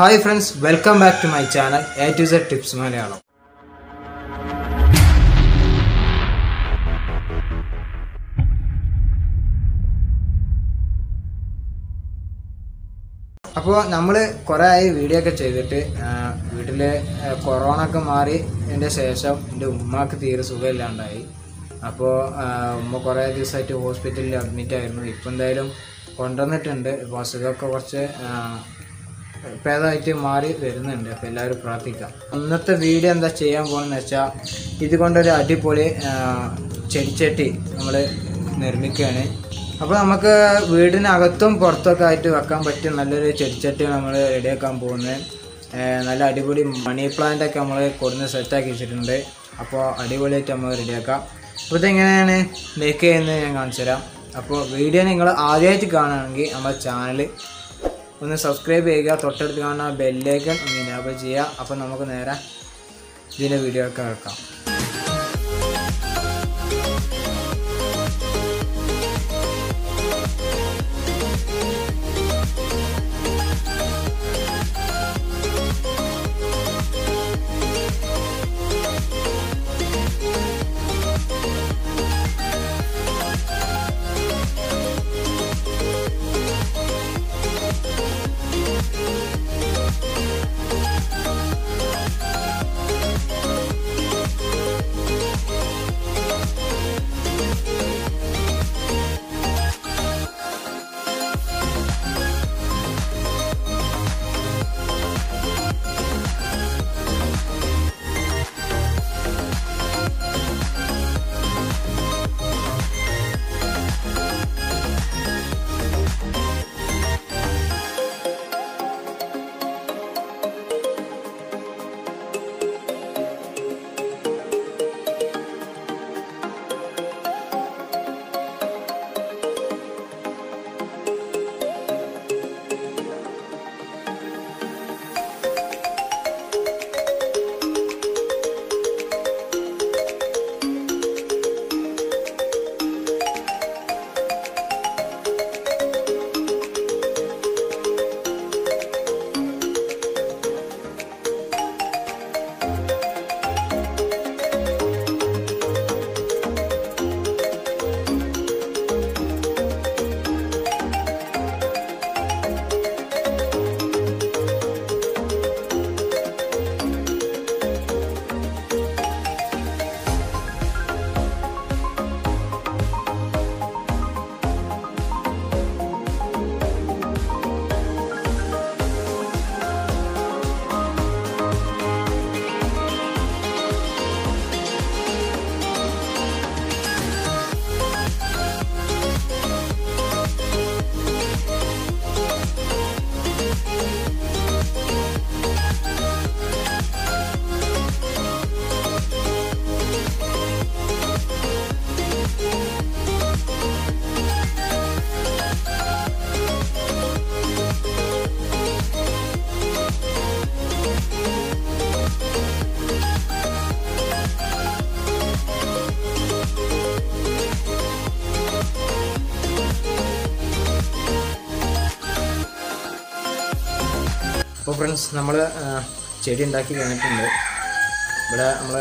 hi friends welcome back to my channel A to Z tips Malayalam അപ്പോൾ നമ്മൾ കുറേ ആയി വീഡിയോ ഒക്കെ ചെയ്തിട്ട് വീട്ടിൽ കൊറോണ ഒക്കെ മാറി എൻ്റെ ശേഷം എൻ്റെ ഉമ്മാക്ക് തീരെ സുഖമില്ലാണ്ടായി അപ്പോൾ ഉമ്മ കുറേ ദിവസമായിട്ട് ഹോസ്പിറ്റലിൽ അഡ്മിറ്റ് ആയിരുന്നു ഇപ്പം എന്തായാലും കൊണ്ടുവന്നിട്ടുണ്ട് ഇപ്പോൾ അസുഖമൊക്കെ കുറച്ച് ആ, ഭേദമായിട്ട് മാറി വരുന്നുണ്ട് അപ്പോൾ എല്ലാവരും പ്രാർത്ഥിക്കാം ഇന്നത്തെ വീഡിയോ എന്താ ചെയ്യാൻ പോകുന്നത് വെച്ചാൽ ഇതുകൊണ്ടൊരു അടിപൊളി ആ, ചെടിച്ചട്ടി നമ്മൾ നിർമ്മിക്കുകയാണ് അപ്പോൾ നമുക്ക് വീടിനകത്തും പുറത്തൊക്കെ ആയിട്ട് വെക്കാൻ പറ്റിയ നല്ലൊരു ചെടിച്ചട്ടി നമ്മൾ റെഡിയാക്കാൻ പോകുന്നത് നല്ല അടിപൊളി മണി പ്ലാന്റ് ഒക്കെ നമ്മൾ കൊടുന്ന് സെറ്റാക്കി വെച്ചിട്ടുണ്ട് അപ്പോൾ അടിപൊളിയായിട്ട് നമ്മൾ റെഡിയാക്കാം അപ്പോൾ ഇതെങ്ങനെയാണ് മേക്ക് ചെയ്യുന്നത് ഞാൻ കാണിച്ചു തരാം അപ്പോൾ വീഡിയോ നിങ്ങൾ ആദ്യമായിട്ട് കാണുകയാണെങ്കിൽ നമ്മുടെ ചാനൽ ഒന്ന് സബ്സ്ക്രൈബ് ചെയ്യുക തൊട്ടടുത്ത് കാണുന്ന ബെല്ലേക്കൺ ഒന്ന് ഇനാബിൾ ചെയ്യുക അപ്പോൾ നമുക്ക് നേരെ ഇതിൻ്റെ വീഡിയോ ഒക്കെ കേൾക്കാം അപ്പോൾ ഫ്രണ്ട്സ് നമ്മൾ ചെടി ഉണ്ടാക്കി കഴിഞ്ഞിട്ടുണ്ട് ഇവിടെ നമ്മൾ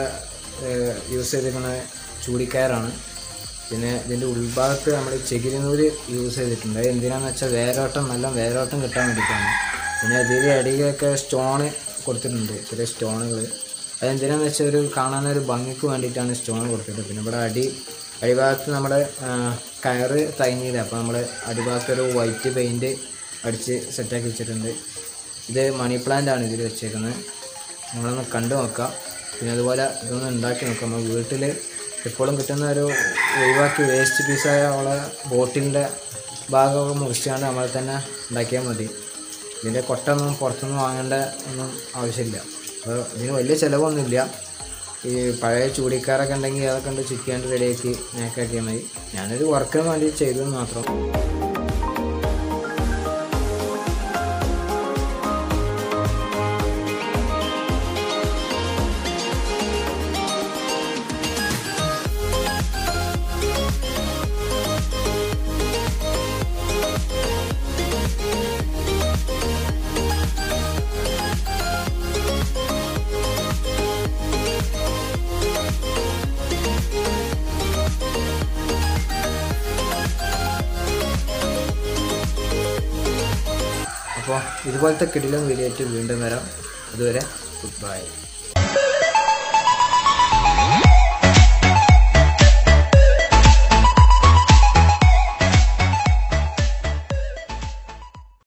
യൂസ് ചെയ്തിരിക്കുന്ന ചൂടിക്കയറാണ് പിന്നെ ഇതിൻ്റെ ഉൾഭാഗത്ത് നമ്മൾ ചെകിരിനൂര് യൂസ് ചെയ്തിട്ടുണ്ട് അത് എന്തിനാന്ന് വെച്ചാൽ വേരോട്ടം നല്ല വേരോട്ടം കിട്ടാൻ വേണ്ടിയിട്ടാണ് പിന്നെ അതിൻ്റെ അടിയിലൊക്കെ സ്റ്റോണ് കൊടുത്തിട്ടുണ്ട് ചെറിയ സ്റ്റോണുകൾ അതെന്തിനാന്ന് വെച്ചാൽ ഒരു കാണാനൊരു ഭംഗിക്ക് വേണ്ടിയിട്ടാണ് സ്റ്റോൺ കൊടുത്തിട്ട് പിന്നെ ഇവിടെ അടി അടിഭാഗത്ത് നമ്മുടെ ആ, കയറ് തൈഞ്ഞില്ല അപ്പോൾ നമ്മൾ അടിഭാഗത്ത് ഒരു വൈറ്റ് പെയിൻറ്റ് അടിച്ച് സെറ്റാക്കി വെച്ചിട്ടുണ്ട് ഇത് മണി പ്ലാന്റ് ആണ് ഇതിൽ വെച്ചേക്കുന്നത് നമ്മളൊന്ന് കണ്ടു നോക്കാം പിന്നെ അതുപോലെ ഇതൊന്ന് ഉണ്ടാക്കി നോക്കാം നമ്മൾ വീട്ടിൽ എപ്പോഴും കിട്ടുന്ന ഒരു ഒഴിവാക്കി വേസ്റ്റ് പീസായ നമ്മളെ ബോട്ടിലിൻ്റെ ഭാഗമൊക്കെ മുറിച്ചാണ്ട് നമ്മൾ തന്നെ ഉണ്ടാക്കിയാൽ മതി ഇതിൻ്റെ കൊട്ടൊന്നും പുറത്തുനിന്ന് വാങ്ങേണ്ട ഒന്നും ആവശ്യമില്ല അപ്പോൾ ഇതിന് വലിയ ചിലവൊന്നുമില്ല ഈ പഴയ ചൂടിക്കാരൊക്കെ ഉണ്ടെങ്കിൽ അതൊക്കെ ഉണ്ട് ചുറ്റിയാണ്ട് റെഡിയാക്കി നേക്കാക്കിയാൽ മതി ഞാനൊരു വർക്കിന് വേണ്ടി ചെയ്തതെന്ന് മാത്രം അപ്പോൾ ഇതുപോലത്തെ കിടിലം വീഡിയോ ആയിട്ട് വീണ്ടും വരാം അതുവരെ ഗുഡ് ബൈ